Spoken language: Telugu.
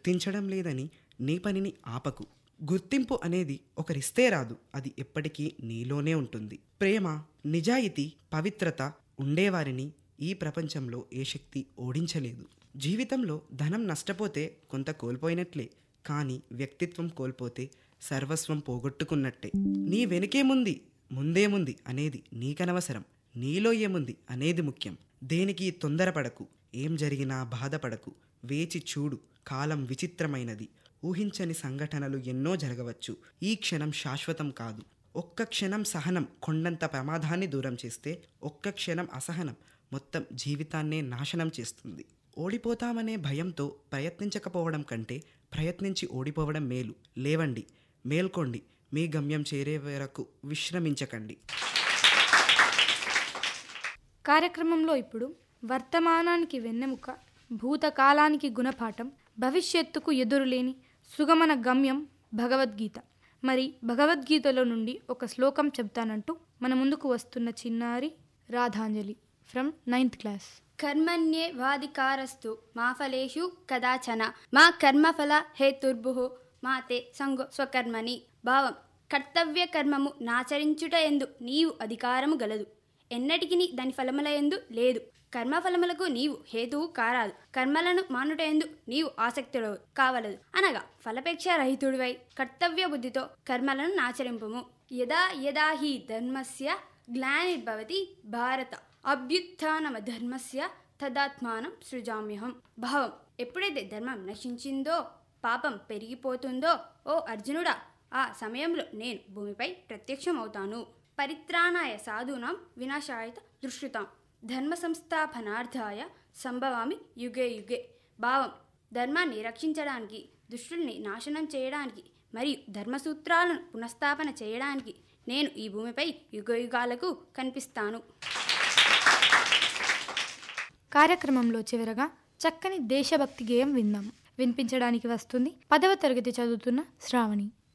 గుర్తించడం లేదని నీ పనిని ఆపకు గుర్తింపు అనేది ఒకరిస్తే రాదు అది ఎప్పటికీ నీలోనే ఉంటుంది ప్రేమ నిజాయితీ పవిత్రత ఉండేవారిని ఈ ప్రపంచంలో ఏ శక్తి ఓడించలేదు జీవితంలో ధనం నష్టపోతే కొంత కోల్పోయినట్లే కానీ వ్యక్తిత్వం కోల్పోతే సర్వస్వం పోగొట్టుకున్నట్టే నీ వెనుకేముంది ముందేముంది అనేది నీకనవసరం నీలో ఏముంది అనేది ముఖ్యం దేనికి తొందరపడకు ఏం జరిగినా బాధపడకు వేచి చూడు కాలం విచిత్రమైనది ఊహించని సంఘటనలు ఎన్నో జరగవచ్చు ఈ క్షణం శాశ్వతం కాదు ఒక్క క్షణం సహనం కొండంత ప్రమాదాన్ని దూరం చేస్తే ఒక్క క్షణం అసహనం మొత్తం జీవితాన్నే నాశనం చేస్తుంది ఓడిపోతామనే భయంతో ప్రయత్నించకపోవడం కంటే ప్రయత్నించి ఓడిపోవడం మేలు లేవండి మేల్కోండి మీ గమ్యం చేరే వరకు విశ్రమించకండి కార్యక్రమంలో ఇప్పుడు వర్తమానానికి వెన్నెముక భూతకాలానికి గుణపాఠం భవిష్యత్తుకు ఎదురులేని సుగమన గమ్యం భగవద్గీత మరి భగవద్గీతలో నుండి ఒక శ్లోకం చెప్తానంటూ మన ముందుకు వస్తున్న చిన్నారి రాధాంజలి ఫ్రమ్ నైన్త్ క్లాస్ కర్మణ్యే వాధికారస్తు మా ఫలేషు కదాచన మా కర్మఫల హేతుర్భు మా తే సంగో స్వకర్మని భావం కర్తవ్య కర్మము నాచరించుట ఎందు నీవు అధికారము గలదు ఎన్నటికి దాని ఫలముల ఎందు లేదు కర్మఫలములకు నీవు హేతువు కారాదు కర్మలను మానుట ఎందు నీవు ఆసక్తుడు కావలదు అనగా ఫలపేక్ష రహితుడివై కర్తవ్య బుద్ధితో కర్మలను నాచరింపుము యదా యదా హి ధర్మస్య గ్లానిర్భవతి భారత అభ్యుత్నమ ధర్మస్య తదాత్మానం సృజామ్యహం భావం ఎప్పుడైతే ధర్మం నశించిందో పాపం పెరిగిపోతుందో ఓ అర్జునుడా ఆ సమయంలో నేను భూమిపై ప్రత్యక్షమవుతాను పరిత్రాణాయ సాధూనాం వినాశాయత దృష్టితాం ధర్మ సంస్థాపనార్థాయ సంభవామి యుగే యుగే భావం ధర్మాన్ని రక్షించడానికి దుష్టుల్ని నాశనం చేయడానికి మరియు ధర్మసూత్రాలను పునఃస్థాపన చేయడానికి నేను ఈ భూమిపై యుగయుగాలకు కనిపిస్తాను కార్యక్రమంలో చివరగా చక్కని దేశభక్తి గేయం విందాం వినిపించడానికి వస్తుంది పదవ తరగతి చదువుతున్న శ్రావణి